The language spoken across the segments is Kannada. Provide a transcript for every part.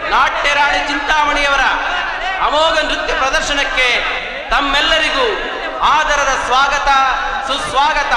ನಾಟ್ಯರಾಣಿ ಚಿಂತಾಮಣಿಯವರ ಅಮೋಘ ನೃತ್ಯ ಪ್ರದರ್ಶನಕ್ಕೆ ತಮ್ಮೆಲ್ಲರಿಗೂ ಆದರದ ಸ್ವಾಗತ ಸುಸ್ವಾಗತ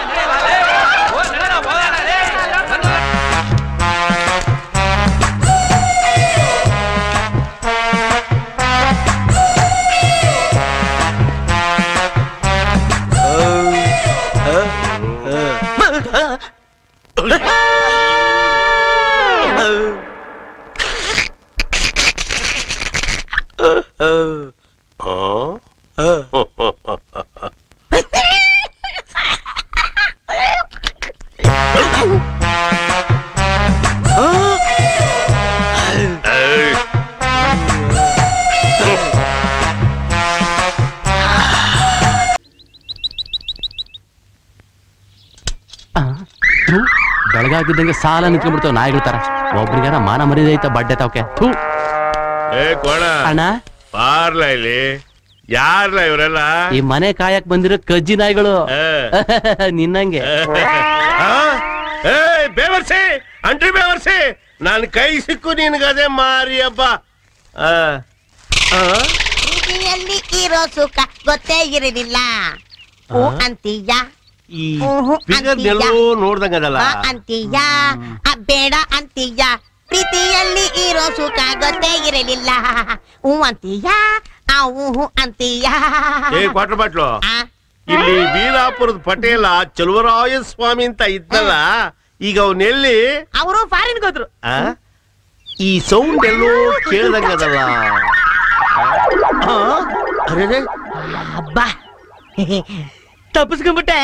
ಬೆಳಗಾಗಿದ್ದಂಗೆ ಸಾಲ ನಿಂತ್ಕೊಂಡ್ಬಿಡ್ತಾವ ನಾಯಿಗಳ ತರ ಒಬ್ರಿಗಾರ ಮಾನ ಮರ್ಯಾದೆ ಐತ ಬಡ್ಡೆ ತಾವಕ್ಕೆ ಥೂ ಏ ಕೋಣ ಅಣ್ಣ ಬಾರ್ಲ ಇಲ್ಲಿ ಯಾರ್ಲ ಇವರೆಲ್ಲ ಈ ಮನೆ ಕಾಯಕ್ ಬಂದಿರೋ ಕಜ್ಜಿ ನಾಯಿಗಳು ಏ. ನಿನ್ನಂಗೆ ಆ? ಏ ಬೇವರ್ಸಿ ಅಂಟ್ರಿ ಬೇವರ್ಸಿ ನನ್ ಕೈ ಸಿಕ್ಕು ನಿನ್ಗದೆ ಮಾರಿ ಹಬ್ಬ ಆ. ಆ? ಪ್ರೀತಿಯಲ್ಲಿ ಇರೋ ಸುಖ ಗೊತ್ತೇ ಇರಲಿಲ್ಲ ಹೂ ಅಂತೀಯ ಈ ಊಹು ಫಿಗರ್ ಅಂತೀಯ. ಎಲ್ಲೋ ನೋಡ್ದಂಗದಲ್ಲ ಬಾ ಅಂತೀಯ ಆ ಬೇಡ ಅಂತೀಯ ಪ್ರೀತಿಯಲ್ಲಿ ಇರೋ ಸುಖ ಗೊತ್ತೇ ಇರಲಿಲ್ಲ ಹೂ ಅಂತೀಯ ಆ ಹೂ ಅಂತೀಯ ಏ ಕ್ವಾರ್ಟರ್ ಬಾಟ್ಲು ಆ, ಇಲ್ಲಿ ವೀರಾಪುರದ ಪಟೇಲ ಚಲುವರಾಯ ಸ್ವಾಮಿ ಅಂತ ಇದ್ದಲ್ಲ ಈಗ ಅವನೆಲ್ಲಿ ಅವರು ಫಾರಿನ್ ಹೋದ್ರು ಆ? ಈ ಸೌಂಡ್ ಎಲ್ಲೋ ಕೇಳ್ದಂಗದಲ್ಲ ಆ? ಅರೆರೆ ಅಬ್ಬಾ ತಪ್ಪಿಸ್ಕೊಂಡ್ಬಿಟ್ಟೆ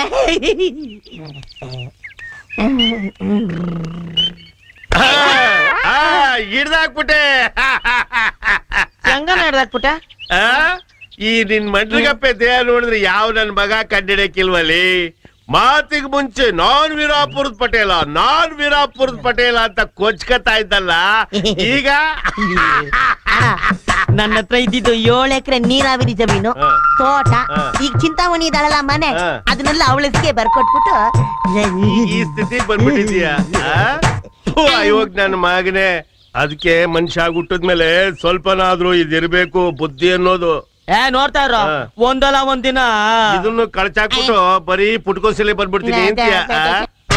ಆ, ಆ, ಹಿಡ್ದಾಕ್ಬಿಟ್ಟೆ ಹೆಂಗ ನಡೆದಾಕ್ಬಿಟ್ಟೆ ಆ? ಈ ನಿನ್ ಮಂಡ್ರಿಗಪ್ಪೆ ದೇಹ ನೋಡಿದ್ರೆ ಯಾವ ನನ್ ಮಗ ಕಂಡಿಡಕ್ಕಿಲ್ವಲ್ಲಿ ಮಾತಿಗೆ ಮುಂಚೆ ನಾನ್ ವೀರಾಪುರದ ಪಟೇಲ ನಾನ್ ವೀರಾಪುರದ ಪಟೇಲ ಅಂತ ಕೊಚ್ಕತಾ ಇದ್ದಲ್ಲ ಈಗ ನನ್ನ ಹತ್ರ ಇದ್ದಿದ್ದು ಏಳು ಎಕರೆ ನೀರಾವರಿ ಜಮೀನು ಹಾ. ತೋಟ ಹಾ. ಈಗ ಚಿಂತಾಮಣಿ ಇದ್ದಾಳಲ್ಲ ಮನೆ ಹಾ. ಅದನ್ನೆಲ್ಲ ಅವಳಿಗೆ ಬರ್ಕೊಟ್ಬಿಟ್ಟು ಈ ಸ್ಥಿತಿ ಬಂದ್ಬಿಟ್ಟಿದೀಯ ಇವಾಗ ನನ್ನ ಮಗನೇ ಅದಕ್ಕೆ ಮನುಷ್ಯ ಹುಟ್ಟಿದ್ಮೇಲೆ ಸ್ವಲ್ಪನಾದ್ರೂ ಇದಿರ್ಬೇಕು ಬುದ್ಧಿ ಅನ್ನೋದು ಏ ನೋಡ್ತಾ ಇರೋ ಹಾ. ಒಂದಲ್ಲ ಒಂದಿನ ಇದನ್ನು ಕಳ್ಚಾಕ್ಬಿಟ್ಟು ಬರೀ ಪುಟ್ಕೋಸಲಿ ಬಂದ್ಬಿಡ್ತೀನಿ ಅಂತೀಯ ಆ?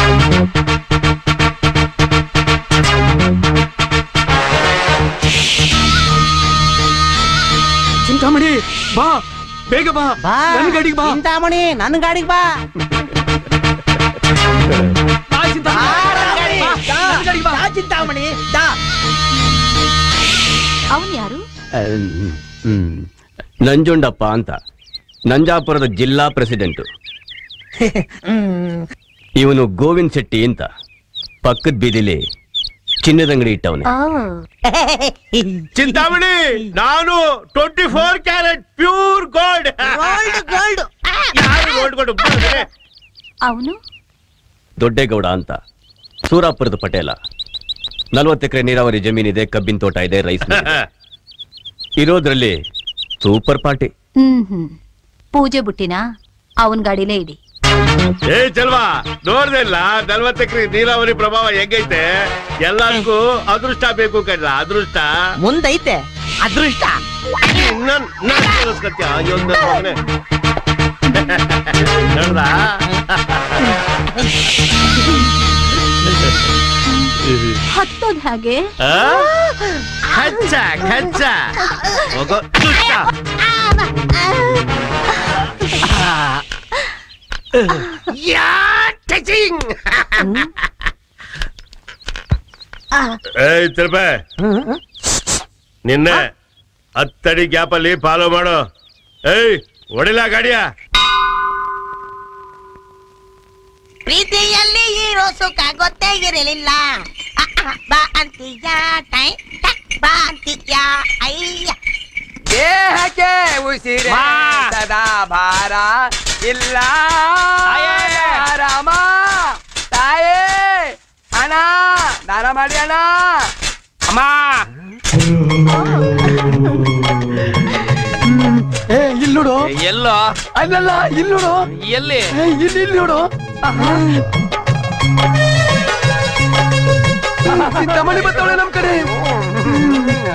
ಚಿಂತಾಮಣಿ ಬಾ ಬೇಗ ಬಾ ನನ್ ಗಾಡಿಗೆ ಬಾ ಚಿಂತಾಮಣಿ ನನ್ನ ಗಾಡಿಗೆ ಬಾ ಬಾ, ಚಿಂತಾಮಣಿ. ಚಿಂತಾಮಣಿ ದಾ ಅವನ್ ಯಾರು ಅಹ್, ಹ್ಮ್. ನಂಜುಂಡಪ್ಪ ಅಂತ ನಂಜಾಪುರದ ಜಿಲ್ಲಾ ಪ್ರೆಸಿಡೆಂಟ್ ಇವನು ಗೋವಿಂದ್ ಶೆಟ್ಟಿ ಅಂತ ಪಕ್ಕದ ಬೀದಿಲಿ ಚಿನ್ನದ ಅಂಗಡಿ ಇಟ್ಟವನೆ ಚಿಂತಾಮಣಿ ನಾನು twenty four carat pure gold gold gold ಯಾರು ಗೋಲ್ಡ್ ಗೋಲ್ಡ್ ಅವನು ದೊಡ್ಡೇಗೌಡ ಅಂತ ಸೂರಾಪುರದ ಪಟೇಲ ನಲ್ವತ್ತು ಎಕರೆ ನೀರಾವರಿ ಜಮೀನಿದೆ ಕಬ್ಬಿನ ತೋಟ ಇದೆ ರೈಸ್ ಮಿಲ್ ಇದೆ. ಇರೋದ್ರಲ್ಲಿ ಸೂಪರ್ ಪಾರ್ಟಿ ಹ್ಮ್ ಹ್ಮ್ ಪೂಜೆ ಬುಟ್ಟಿನ ಅವನ್ ಗಾಡಿಲೇ ಇಡಿ ಏ ಚಲ್ವಾ ನೋಡ್ದಿಲ್ಲ ನಲ್ವತ್ತು ಎಕರೆ ನೀರಾವರಿ ಪ್ರಭಾವ ಹೆಂಗೈತೆ ಎಲ್ಲದಕ್ಕೂ ಅದೃಷ್ಟ ಬೇಕು ಕಣ್ಣ ಅದೃಷ್ಟ ಮುಂದೈತೆ ಅದೃಷ್ಟ ನನ್ ನನ್ ಕೇಳಿಸ್ಕೊತ್ಯ? ಅಯ್ಯೋ, ನನ್ ಮಗನೇ. ನೋಡ್ದಾ? ಹತ್ತೋದ್ ಹಾಗೆ ಆ? ಕಚ್ಚ ಕಚ್ಚ ಹೋಗೋ ದುಷ್ಟ. ಯಾ, ಟಚಿಂಗ್. ಏಯ್ ತಿರ್ಪೆ ನಿನ್ನೆ ಹತ್ತಡಿ ಗ್ಯಾಪ್ ಅಲ್ಲಿ ಫಾಲೋ ಮಾಡು ಏಯ್ ಹೊಡಿಲ ಗಾಡಿಯ ಪ್ರೀತಿಯಲ್ಲಿ ಇರೋ ಸುಖ ಗೊತ್ತೇ ಇರಲಿಲ್ಲ ಅ, ಅ, ಬಾ ಅಂತೀಯ ಟೈ ಟೈ, ಬಾ ಅಂತೀಯ ಅಯ್ಯ ದೇಹಕ್ಕೆ ಉಸಿರೇ ಮಾ. ಸದಾ ಭಾರ ಇಲ್ಲ ತಾಯೇ. ರಾಮ ತಾಯೇ ಅಣ್ಣ ದಾನ ಮಾಡಿ ಅಣ್ಣ ಅಮ್ಮ ಇಲ್ಲಿ ನೋಡು ಎಲ್ಲೋ ಅಲ್ಲಲ್ಲ ಇಲ್ಲಿ ನೋಡು ಎಲ್ಲಿ ಇಲ್ಲಿ ಇಲ್ಲಿ ನೋಡು ಚಿಂತಾಮಣಿ ಬರ್ತಾವಳೆ ನಮ್ ಕಡೆ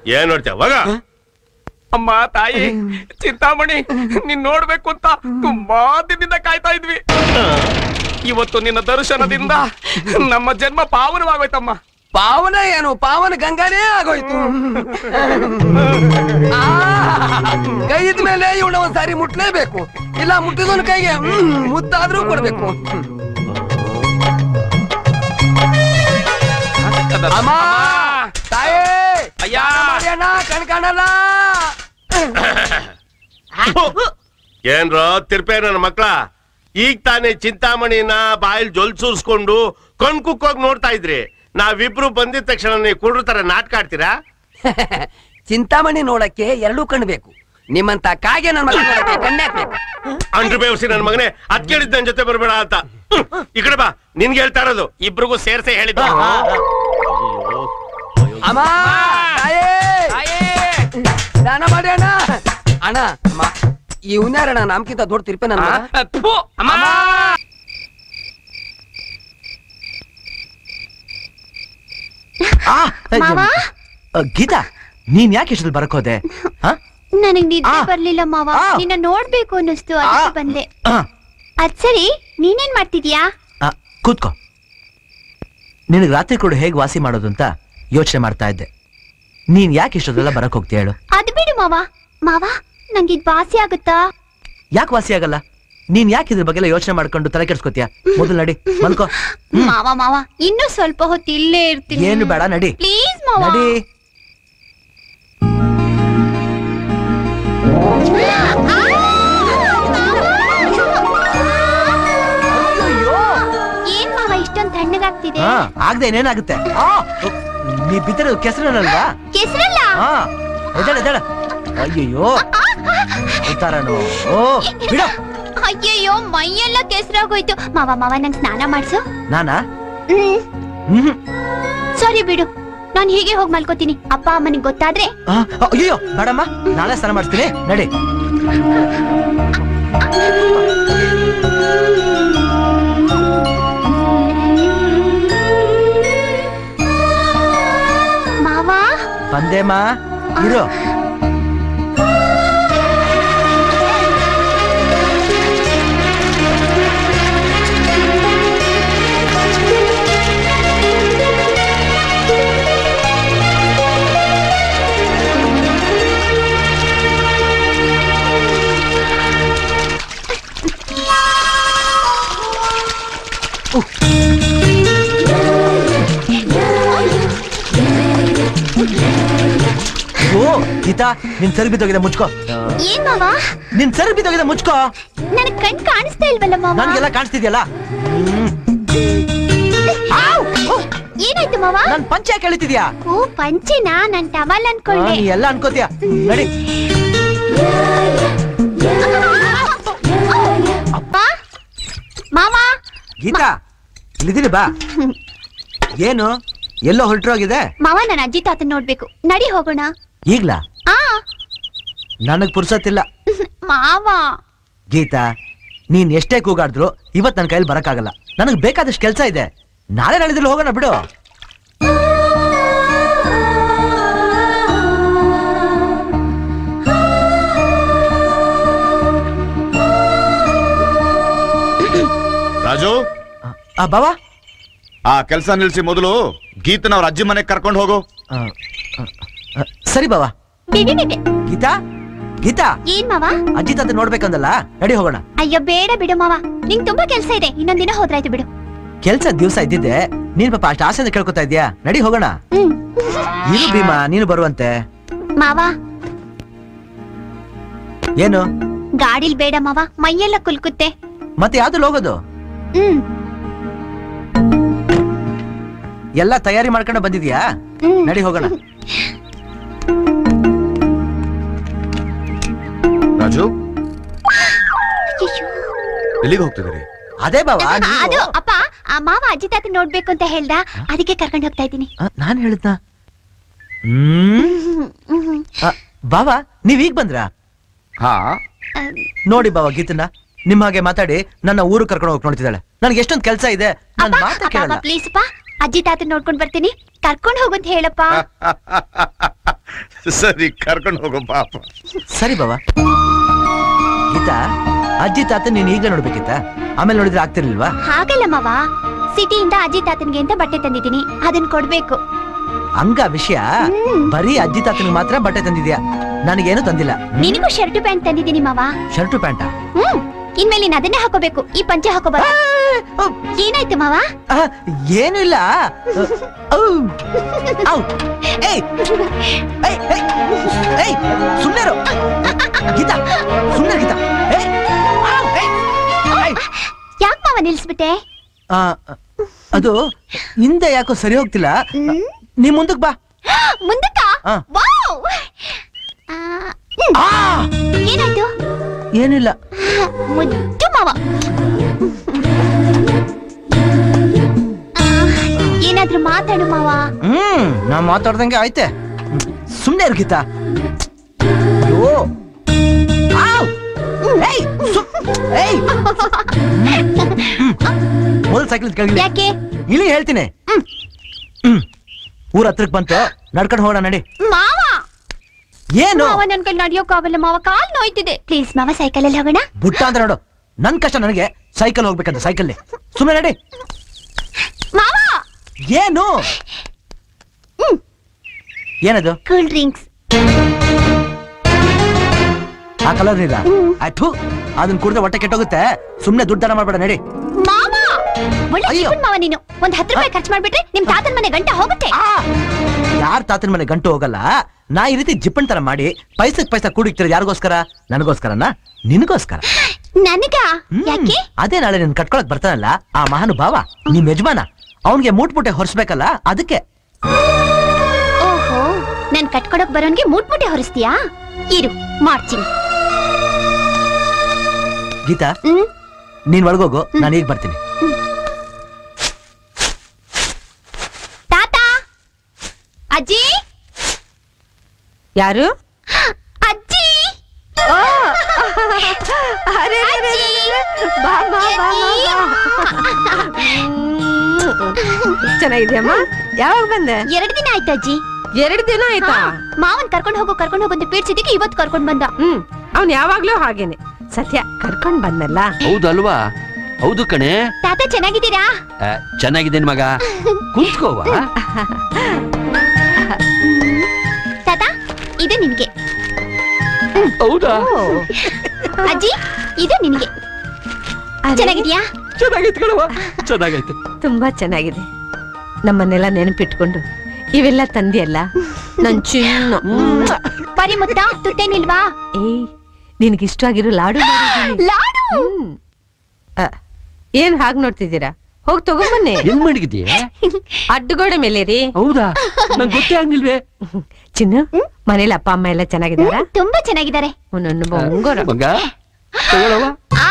ಏನ್ ನೋಡ್ತೀಯ ಹೋಗ ಅಮ್ಮ ತಾಯಿ ಚಿಂತಾಮಣಿ ನೀನ್ ನೋಡ್ಬೇಕು ಅಂತ ತುಂಬಾ ದಿನದಿಂದ ಕಾಯ್ತಾ ಇದ್ವಿ ಇವತ್ತು ನಿನ್ನ ದರ್ಶನದಿಂದ ನಮ್ಮ ಜನ್ಮ ಪಾವನವಾಗೋಯ್ತಮ್ಮ ಪಾವನ ಏನು ಪಾವನ ಗಂಗಾನೇ ಆಗೋಯ್ತು ಆ, ಕೈ ಇದ್ಮೇಲೆ ಇವಳ ಒಂದ್ಸಾರಿ ಮುಟ್ಲೇಬೇಕು ಇಲ್ಲ ಮುಟ್ಟಿದವನ ಕೈಗೆ ಹ್ಮ್, ಮುತ್ತಾದ್ರೂ ಕೊಡ್ಬೇಕು ಅಮ್ಮ ತಾಯೇ ಅಯ್ಯ. ಅಣ್ಣ ಕಣ್ ಕಾಣಲ್ಲ ಏನ್ರೋ ತಿರ್ಪೆ ನನ್ನ ಮಕ್ಳ ಈಗ ತಾನೇ ಚಿಂತಾಮಣಿನ ಬಾಯಿಲ್ ಜೊಲ್ ಸುರ್ಸ್ಕೊಂಡು ಕಣ್ ಕುಕ್ಕೋಗ್ ನೋಡ್ತಾ ಇದ್ರಿ ನಾವಿಬ್ರು ಬಂದಿದ ತಕ್ಷಣ ನೀವು ಕುಡ್ರ ತರ ನಾಟಕ ಆಡ್ತೀರಾ ಚಿಂತಾಮಣಿ ನೋಡಕ್ಕೆ ಎರಡೂ ಕಣ್ಣು ಬೇಕು ನಿಮ್ಮಂತ ಕಾಗೆ ನನ್ನ ಮಗ ನೋಡಕ್ಕೆ ಕಣ್ಣೆ ಹಾಕ್ಬೇಕು ಅಂಡ್ರು ಬೇವಸಿ ನನ್ನ ಮಗನೇ ಅದ್ ಕೇಳಿದ್ ನನ್ ಜೊತೆ ಬರ್ಬೇಡ ಅಂತ ಹ್ಮ್. ಈ ಕಡೆ ಬಾ ನಿನ್ಗೆ ಹೇಳ್ತಾ ಇರೋದು ಇಬ್ರಿಗೂ ಸೇರ್ಸೆ ಹೇಳಿದ್ದು ಅಮ್ಮ ತಾಯೇ ದಾನ ಮಾಡಿ ಅಣ್ಣ ಅಣ್ಣ ಅಮ್ಮ ಇವನ್ಯಾರಣ್ಣ ನಮ್ಕಿಂತ ದೊಡ್ಡ ತಿರ್ಪೆ ನನ್ನ ಮಗ? ಅಮ್ಮ ಆ, ಮಾವ? ಅ, ಗೀತಾ ನೀನ್ ಯಾಕೆ ಇಷ್ಟಲ್ಲಿ ಬರಕ್ ಹೋದೆ ಆ? ನನಗ್ ನಿದ್ದೆ ಆ. ಬರ್ಲಿಲ್ಲ ಮಾವ ಆ. ನಿನ್ನ ನೋಡ್ಬೇಕು ಅನ್ನಿಸ್ತು ಅದಕ್ಕೆ ಬಂದೆ ಆ, ಅದ್ ಸರಿ ನೀನೇನ್ ಮಾಡ್ತಿದ್ಯಾ ಆ, ಕೂತ್ಕೋ ನಿನಗ್ ರಾತ್ರಿ ಕೂಡ ಹೇಗ್ ವಾಸಿ ಮಾಡೋದು ಅಂತ ಯೋಚನೆ ಮಾಡ್ತಾ ಇದ್ದೆ ನೀನ್ ಯಾಕೆ ಇಷ್ಟೊಂದೆಲ್ಲ ಬರಕ್ ಹೋಗ್ತೀಯ ಹೇಳು ಅದ್ ಬಿಡು ಮಾವ ಮಾವ ನಂಗೆ ಇದ್ ವಾಸಿ ಆಗುತ್ತಾ ಯಾಕೆ ವಾಸಿ ಆಗಲ್ಲ ನೀನ್ ಯಾಕೆ ಇದ್ರ ಬಗ್ಗೆ ಯೋಚನೆ ಮಾಡ್ಕೊಂಡು ತಲೆ ಕೆಡ್ಸ್ಕೊತೀಯ ಮೊದಲು ನಡಿ ಮಲ್ಕೋ ಮಾವ ಮಾವ ಇನ್ನೂ ಸ್ವಲ್ಪ ಹೊತ್ತು ಇಲ್ಲೇ ಇರ್ತೀನಿ ಏನು ಬೇಡ ನಡಿ ಪ್ಲೀಸ್ ಮಾವ ನಡಿ ಏನ್ ಮಾವ ಇಷ್ಟೊಂದ್ ತಣ್ಣಗಾಗ್ತಿದೆ ಹಾ ಆಗದೆ ಏನೇನಾಗುತ್ತೆ ಆ, ನೀ ಬಿದ್ದಿರೋದು ಕೆಸರನಲ್ವಾ ಕೆಸ್ರಲ್ಲ ಹಾ ಎದ್ದೇಳ ಎದ್ದೇಳ ಅಯ್ಯಯ್ಯೋ ಉತ್ತಾರನು ಓ ಬಿಡ ಅಯ್ಯಯ್ಯೋ ಮೈಯೆಲ್ಲ ಕೆಸ್ರಾಗೋಯ್ತು ಮಾವ ಮಾವ ನಂಗ್ ಸ್ನಾನ ಮಾಡ್ಸು ನಾನಾ ಹ್ಮ್ ಹ್ಮ್ ಸರಿ ಬಿಡು ನಾನ್ ಹೀಗೆ ಹೋಗಿ ಮಲ್ಕೋತೀನಿ ಅಪ್ಪ ಅಮ್ಮನಿಗೆ ಗೊತ್ತಾದ್ರೆ ಆ, ಅಯ್ಯಯ್ಯೋ ಬೇಡಮ್ಮ ನಾಳೆ ಸ್ನಾನ ಮಾಡಿಸ್ತೀನಿ ನಡಿ ಮಾವ ಬಂದೇಮ್ಮ ಇರು ಓ ಗೀತಾ ನಿನ್ ಸರಿ ಬಿದ್ದೋಗಿದೆ ಮುಚ್ಕೋ ಏನ್ ಮಾವ ನಿನ್ ಸರಿ ಬಿದ್ದೋಗಿದೆ ಮುಚ್ಕೋ ನನಗ್ ಕಣ್ ಕಾಣಿಸ್ತಾ ಇಲ್ವಲ್ಲ ಮಾವ ನನ್ಗೆಲ್ಲ ಕಾಣಿಸ್ತಿದ್ಯಲ್ಲ ಏನಾಯ್ತು ಮಾವ ನನ್ ಪಂಚ ಯಾಕೆ ಎಳಿತಿದ್ಯಾ ಓ ಪಂಚೆನಾ ನನ್ ಟವಲ್ ಆ, ಅನ್ಕೊಂಡೆ ನೀ ಎಲ್ಲ ಅನ್ಕೋತೀಯ ನಡಿ ಅಪ್ಪ ಮಾವ ಗೀತಾ ಇಲ್ಲಿದ್ದೀನಿ ಬಾ ಏನು ಎಲ್ಲೋ ಹೊರಟೋಗಿದೆ ಮಾವ ನನ್ನ ಅಜ್ಜಿ ತಾತನ್ ನೋಡ್ಬೇಕು ನಡಿ ಹೋಗೋಣ ಈಗ್ಲಾ ಆ ನನಗ್ ಪುರ್ಸತ್ತಿಲ್ಲ ಮಾವ ಗೀತಾ ನೀನ್ ಎಷ್ಟೇ ಕೂಗಾಡಿದ್ರು ಇವತ್ ನನ್ನ ಕೈಲಿ ಬರಕ್ಕಾಗಲ್ಲ ನನಗ್ ಬೇಕಾದಷ್ಟು ಕೆಲ್ಸ ಇದೆ ನಾಳೆ ನಾಳಿದ್ರಲ್ಲಿ ಹೋಗೋಣ ಬಿಡು ರಾಜು ಆ, ಆ ಬಾವಾ ಆ ಕೆಲಸ ನಿಲ್ಸಿ ಮೊದಲು ಗೀತನ ಅವ್ರ ಅಜ್ಜಿ ಮನೆಗೆ ಕರ್ಕೊಂಡು ಹೋಗು ಆ, ಆ, ಆ, ಸರಿ ಬಾವಾ ಬಿಡಿ ಬಿಡಿ ಗೀತಾ ಗೀತಾ ಏನ್ ಮಾವ ಅಜ್ಜಿ ತಾತ ನೋಡ್ಬೇಕಂದಲ್ಲ ನಡಿ ಹೋಗೋಣ ಅಯ್ಯೋ ಬೇಡ ಬಿಡು ಮಾವ ನಿಂಗ್ ತುಂಬಾ ಕೆಲ್ಸ ಇದೆ ಇನ್ನೊಂದ್ ದಿನ ಹೋದ್ರಾಯ್ತು ಬಿಡು ಕೆಲ್ಸ ದಿವ್ಸ ಇದ್ದಿದ್ದೆ ನೀನ್ ಪಾಪ ಅಷ್ಟು ಆಸೆಯಿಂದ ಕೇಳ್ಕೊತಾ ಇದ್ಯಾ ನಡಿ ಹೋಗೋಣ ಹ್ಮ್ ಇರು ಭೀಮಾ ನೀನು ಬರುವಂತೆ ಮಾವ ಏನು ಗಾಡಿಲ್ ಬೇಡ ಮಾವ ಮೈಯೆಲ್ಲ ಕುಲ್ಕುತ್ತೆ ಮತ್ತೆ ಯಾವ್ದು ಹೋಗೋದು ಹ್ಮ್ ಎಲ್ಲ ತಯಾರಿ ಮಾಡ್ಕೊಂಡು ಬಂದಿದ್ಯಾ ಹ್ಮ್ ನಡಿ ಹೋಗೋಣ ರಾಜು ಅಯ್ಯಯ್ಯೋ. ಎಲ್ಲಿಗೆ ಹೋಗ್ತಿದ್ದೀರಿ ಅದೇ ಬಾವಾ ಅದು ನೀವು ಅಪ್ಪ ಆ ಮಾವ ಅಜ್ಜಿ ತಾತ ನೋಡ್ಬೇಕು ಅಂತ ಹೇಳ್ದ ಅದಕ್ಕೆ ಕರ್ಕೊಂಡು ಹೋಗ್ತಾ ಇದ್ದೀನಿ ಆ, ನಾನ್ ಹೇಳಿದ್ನ ಹ್ಮ್ ಆ, ಬಾವಾ ನೀವ್ ಈಗ ಬಂದ್ರಾ ಹಾ ನೋಡಿ ಬಾವ ಗೀತನ ನಿಮ್ ಹಾಗೆ ಮಾತಾಡಿ ನನ್ನ ಊರು ಕರ್ಕೊಂಡು ಹೋಗಿ ನೋಡ್ತಿದ್ದಾಳೆ ನನ್ಗೆ ಎಷ್ಟೊಂದ್ ಕೆಲ್ಸ ಇದೆ ನನ್ ಮಾತ ಕೇಳಲ್ಲ ಪ್ಲೀಸ್ ಅಪ್ಪ ಅಜ್ಜಿ ತಾತ ನೋಡ್ಕೊಂಡ್ ಬರ್ತೀನಿ ಕರ್ಕೊಂಡ್ ಹೋಗಂತ ಹೇಳಪ್ಪ ಸರಿ ಕರ್ಕೊಂಡು ಹೋಗೋ ಪಾಪ ಸರಿ ಬಾವ ಗೀತಾ ಅಜ್ಜಿ ತಾತ ನೀನ್ ಈಗಲೇ ನೋಡ್ಬೇಕಿತ್ತ ಆಮೇಲೆ ನೋಡಿದ್ರೆ ಆಗ್ತಿರ್ಲಿಲ್ವಾ ಹಾಗಲ್ಲ ಮಾವ ಸಿಟಿಯಿಂದ ಅಜ್ಜಿ ತಾತನ್ಗೆ ಅಂತ ಬಟ್ಟೆ ತಂದಿದ್ದೀನಿ ಅದನ್ನ ಕೊಡ್ಬೇಕು ಹಂಗ ವಿಷಯ ಬರೀ ಅಜ್ಜಿ ತಾತನಿಗೆ ಮಾತ್ರ ಬಟ್ಟೆ ತಂದಿದ್ಯಾ ನನಗೇನು ತಂದಿಲ್ಲ ನಿನಗೂ ಶರ್ಟ್ ಪ್ಯಾಂಟ್ ತಂದಿದ್ದೀನಿ ಮಾವ ಶರ್ಟು ಪ್ಯಾಂಟ ಹ್ಮ್ ಇನ್ಮೇಲೆ ನೀನ್ ಅದನ್ನೇ ಹಾಕೋಬೇಕು ಈ ಪಂಚೆ ಹಾಕೋಬಾರ ಏನಾಯ್ತು ಮಾವ ಏನು ಇಲ್ಲ ಔ! ಔ! ಏಯ್! ಏಯ್, ಏಯ್! ಏಯ್! ಸುಮ್ನೆ ಇರು. ಗೀತಾ ಸುಮ್ನೆ ಇರು, ಗೀತಾ ಏಯ್! ಔ! ಏಯ್! ಏಯ್! ಯಾಕ್ ಮಾವ ನಿಲ್ಸ್ಬಿಟ್ಟೆ ಆ, ಅದು ಹಿಂದೆ ಯಾಕೋ ಸರಿ ಹೋಗ್ತಿಲ್ಲ ನೀ ಮುಂದಕ್ ಬಾ ಮುಂದಕ್ಕ ಆ. ವಾವ್! ಆ, ಹ್ಮ್. ಆ! ಏನಾಯ್ತು ಏನಿಲ್ಲ ಮುದ್ದು ಮಾವ ಆ, ಏನಾದ್ರೂ ಮಾತಾಡು ಮಾವ ಹ್ಮ್ ನಾ ಮಾತಾಡ್ದಂಗೆ ಆಯ್ತೆ ಸುಮ್ನೆ ಇರು ಗೀತಾ ಅಯ್ಯೋ ಆವ್! ಏಯ್! ಸು- ಏಯ್! ಮೊದಲು ಸೈಕಲ್ ಕೆಳಗಿಳಿ ಯಾಕೆ ಇಳಿ ಹೇಳ್ತೀನಿ ಹ್ಮ್ ಊರ ಹತ್ರಕ್ ಬಂತು ನಡ್ಕೊಂಡು ಹೋಗೋಣ ನಡಿ ಮಾವ ಏನು ಮಾವ ನನ್ ಕೈಲಿ ನಡಿಯೋಕ್ಕಾಗಲ್ಲ ಮಾವ ಕಾಲ್ ನೋಯ್ತಿದೆ ಪ್ಲೀಸ್ ಮಾವ ಸೈಕಲ್ ಅಲ್ಲಿ ಹೋಗೋಣ ಬುಟ್ಟ ಅಂತ ನೋಡು ನನ್ ಕಷ್ಟ ನನಗೆ ಸೈಕಲ್ ಹೋಗ್ಬೇಕಂತ ಸೈಕಲ್ ಸುಮ್ಮನೆ ನಡಿ ಮಾವ ಏನು ಏನದು ಕೂಲ್ ಡ್ರಿಂಕ್ಸ್ ಆ ಕಲರ್ ನೀರ ಆಯ್ತು ಅದನ್ನ ಕುಡ್ದೆ ಹೊಟ್ಟೆ ಕೆಟ್ಟೋಗುತ್ತೆ ಸುಮ್ನೆ ದುಡ್ಡು ದಾನ ಮಾಡ್ಬೇಡ ನಡಿ ಮಾವ ಒಳ್ಳೆ ಅಯ್ಯೋ. ಜೀವನ್ ಮಾವ ನೀನು ಒಂದ್ ಹತ್ತು ರೂಪಾಯಿ ಖರ್ಚು ಮಾಡ್ಬಿಟ್ರೆ ನಿಮ್ ತಾತನ್ ಮನೆ ಗಂಟ ಹೋಗುತ್ತೆ ಯಾರ್ ತಾತನ ಮನೆ ಗಂಟು ಹೋಗಲ್ಲ ನಾ ಈ ರೀತಿ ಜಿಪ್ಪನ್ ತರ ಮಾಡಿ ಪೈಸಕ್ ಪೈಸಾ ಕೂಡಿಕ್ತಿರ ಯಾರಿಗೋಸ್ಕರ ನನಗೋಸ್ಕರನ ನಿನಗೋಸ್ಕರ ನನಗ ಹ್ಮ್. ಯಾಕೆ ಅದೇ ನಾಳೆ ನಿನ್ ಕಟ್ಕೊಳಕ್ ಬರ್ತಾನಲ್ಲ ಆ ಮಹಾನುಭಾವ ನಿಮ್ ಯಜಮಾನ ಅವನ್ಗೆ ಮೂಟ್ಮುಟ್ಟೆ ಹೊರಿಸ್ಬೇಕಲ್ಲ ಅದಕ್ಕೆ ಓಹೋ ನನ್ ಕಟ್ಕೊಡಕ್ ಬರೋನ್ಗೆ ಮೂಟ್ ಮುಟ್ಟೆ ಹೊರಿಸ್ತೀಯಾ ಇರು ಮಾಡ್ತೀನಿ ಗೀತಾ ಹ್ಮ್ ನೀನ್ ಒಳಗೋಗು ನಾನು ಈಗ ಬರ್ತೀನಿ ತಾತ ಅಜ್ಜಿ ಯಾರು ಅಜ್ಜಿ ಅರೆ, ಅರೆ, ಅರೆ, ಅರೆ, ಅರೆ. ಬಾ, ಬಾ, ಬಾ, ಬಾ, ಬಾ. ಚೆನ್ನಾಗಿದ್ಯಮ್ಮ ಯಾವಾಗ ಬಂದೆ ಎರಡ್ ದಿನ ಆಯ್ತು ಅಜ್ಜಿ ಎರಡು ದಿನ ಆಯ್ತಾ ಮಾವನ್ ಕರ್ಕೊಂಡ್ ಹೋಗು ಕರ್ಕೊಂಡ್ ಹೋಗು ಅಂತ ಪೀಡ್ಸಿದ್ದಕ್ಕೆ ಇವತ್ ಕರ್ಕೊಂಡ್ ಬಂದ ಹ್ಮ್ ಅವ್ನ್ ಯಾವಾಗ್ಲೂ ಹಾಗೇನೆ ಸತ್ಯ ಕರ್ಕೊಂಡ್ ಬಂದಲ್ಲ ಹೌದಲ್ವಾ ಹೌದು ಕಣೆ ತಾತ ಚೆನ್ನಾಗಿದ್ದೀರಾ ಆ, ಚೆನ್ನಾಗಿದ್ದೇನೆ ಮಗ ಕುಂತ್ಕೋವಾ ತಾತ ಇದು ನಿನ್ಗೆ ಹೌದಾ ಅಜ್ಜಿ ಇದು ನಿನ್ಗೆ ಅರೆ, ಚೆನ್ನಾಗಿದ್ಯಾ ಚೆನ್ನಾಗೈತೆ ಕಣವ ಚೆನ್ನಾಗೈತೆ ತುಂಬಾ ಚೆನ್ನಾಗಿದೆ ನಮ್ಮನ್ನೆಲ್ಲ ನೆನಪಿಟ್ಕೊಂಡು ಇವೆಲ್ಲ ತಂದಿಯಲ್ಲ ನನ್ ಚಿನ್ನ ಪರಿ ಮುತ್ತ ತುತ್ತೇನಿಲ್ವಾ ಏಯ್ ನಿನಗೆ ಇಷ್ಟವಾಗಿರೋ ಲಾಡು ಮಾಡಿದ್ದೀನಿ. ಲಾಡು ಹ್ಮ್. ಆ, ಏನ್ ಹಾಗ್ ನೋಡ್ತಿದ್ದೀರಾ ಹೋಗ್ ತಗೊಂಬನ್ನಿ ಹೆಂಗ್ ಮಡಗಿದೀಯ ಅಡ್ಡಗೋಡೆ ಮೇಲೆ ರೀ ಹೌದಾ ನಂಗೆ ಗೊತ್ತೇ ಆಗ್ಲಿಲ್ವೇ ಚಿನ್ನು ಮನೇಲಿ ಅಪ್ಪ ಅಮ್ಮ ಎಲ್ಲ ಚೆನ್ನಾಗಿದ್ದಾರಾ ತುಂಬಾ ಚೆನ್ನಾಗಿದ್ದಾರೆ ಒಂದೊಂದು ಬಂಗಾರ ಮಗ ತಗೊಳವ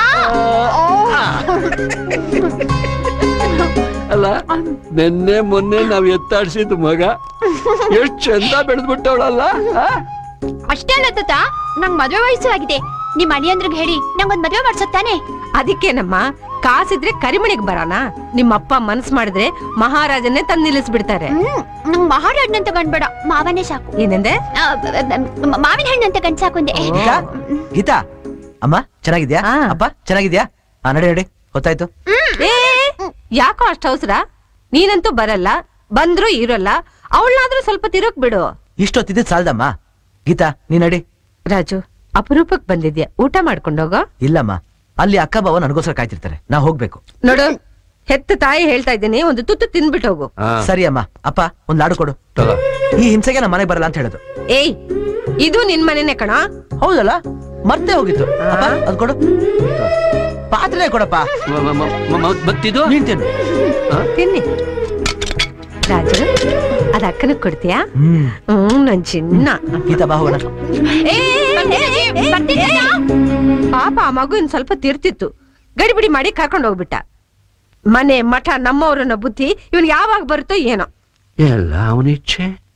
ಅಲ್ಲ ನಿನ್ನೆ ಮೊನ್ನೆ ನಾವ್ ಎತ್ತಾಡ್ಸಿದ್ ಮಗ ಎಷ್ಟ್ ಚಂದ ಬೆಳೆದ್ಬಿಟ್ಟವಳಲ್ಲ ಅಷ್ಟೇ ಅಲ್ಲ ತಾತ ನಂಗ್ ಮದ್ವೆ ವಯಸ್ಸು ಆಗಿದೆ ನಿಮ್ ಅಳಿಯಂದ್ರಿಗೆ ಹೇಳಿ ನಂಗೊಂದ್ ಮದ್ವೆ ಮಾಡ್ಸತ್ತಾನೆ ಅದಕ್ಕೇನಮ್ಮ ಕಾಸಿದ್ರೆ ಕರಿಮಣಿಗ್ ಬರೋಣ ನಿಮ್ಮ ಅಪ್ಪ ಮನಸ್ ಮಾಡಿದ್ರೆ ಮಹಾರಾಜನ್ನೇ ತಂದು ನಿಲ್ಲಿಸ್ಬಿಡ್ತಾರೆ ಹ್ಮ್ ನಂಗ್ ಮಹಾರಾಜ್ನಂತ ಗಂಡ್ಬೇಡ ಮಾವನೇ ಸಾಕು ಏನಂದೆ ಆ, ಬ- ಬ- ಮಾವಿನ ಹಣ್ಣಂತ ಗಂಡ್ ಸಾಕುಂದೆ ಗೀತಾ ಗೀತಾ ಅಮ್ಮ ಚೆನ್ನಾಗಿದ್ಯಾ ಆ. ಅಪ್ಪ ಚೆನ್ನಾಗಿದ್ಯಾ ಆ ನಡಿ ನಡಿ ಗೊತ್ತಾಯ್ತು ಏ ಯಾಕೋ ಅಷ್ಟ ಅವಸರ ನೀನಂತೂ ಬರಲ್ಲ ಬಂದ್ರು ಇರಲ್ಲ ಅವಳನ್ನಾದ್ರೂ ಸ್ವಲ್ಪ ತಿರುಗ್ ಬಿಡು ಇಷ್ಟೊತ್ತಿದ್ದು ಸಾಲ್ದಮ್ಮ ಗೀತಾ ನೀ ನಡಿ ರಾಜು ಅಪರೂಪಕ್ ಬಂದಿದ್ಯಾ ಊಟ ಮಾಡ್ಕೊಂಡೋಗೋ ಇಲ್ಲಮ್ಮ ಅಲ್ಲಿ ಅಕ್ಕ ಬಾವ ನನಗೋಸ್ಕರ ಕಾಯ್ತಿರ್ತಾರೆ ನಾ ಹೋಗ್ಬೇಕು ನೋಡು ಹೆತ್ತ ತಾಯಿ ಹೇಳ್ತಾ ಇದ್ದೀನಿ ಒಂದು ತುತ್ತು ತಿನ್ಬಿಟ್ಟು ಹೋಗು ಸರಿ ಅಮ್ಮ ಅಪ್ಪ ಒಂದ್ ಲಾಡು ಕೊಡು ಈ ಹಿಂಸೆಗೆ ನಮ್ಮ ಮನೆಗೆ ಬರಲ್ಲ ಅಂತ ಹೇಳೋದು ಏಯ್ ಇದು ನಿನ್ ಮನೆನೇ ಕಣ ಹೌದಲ್ಲ ಮರ್ತೇ ಹೋಗಿತ್ತು ಅಪ್ಪ ಅದ್ ಕೊಡು ಪಾತ್ರೆ ಕೊಡಪ್ಪ ಮತ್ತಿದು ನೀನ್ ತಿನ್ನು ತಿನ್ನಿ ರಾಜು ಅದ ಅಕ್ಕನಿಗೆ ಕೊಡ್ತೀಯಾ ಹ್ಮ್ ಹ್ಮ್ ನನ್ ಚಿನ್ನ ಗೀತಾ ಬಾ ಹೋಗೋಣ ಏ, ಏ, ಏ, ಏ, ಏ, ಪಾಪ ಆ ಮಗು ಇನ್ ಸ್ವಲ್ಪ ತಿರ್ತಿತ್ತು ಗಡಿಬಿಡಿ ಮಾಡಿ ಕರ್ಕೊಂಡು ಹೋಗ್ಬಿಟ್ಟ ಮನೆ ಮಠ ನಮ್ಮವ್ರನ್ನ ಬುದ್ಧಿ ಇವನ್ ಯಾವಾಗ ಬರುತ್ತೋ ಏನೋ ಎಲ್ಲ ಅವನಿಚ್ಛೆ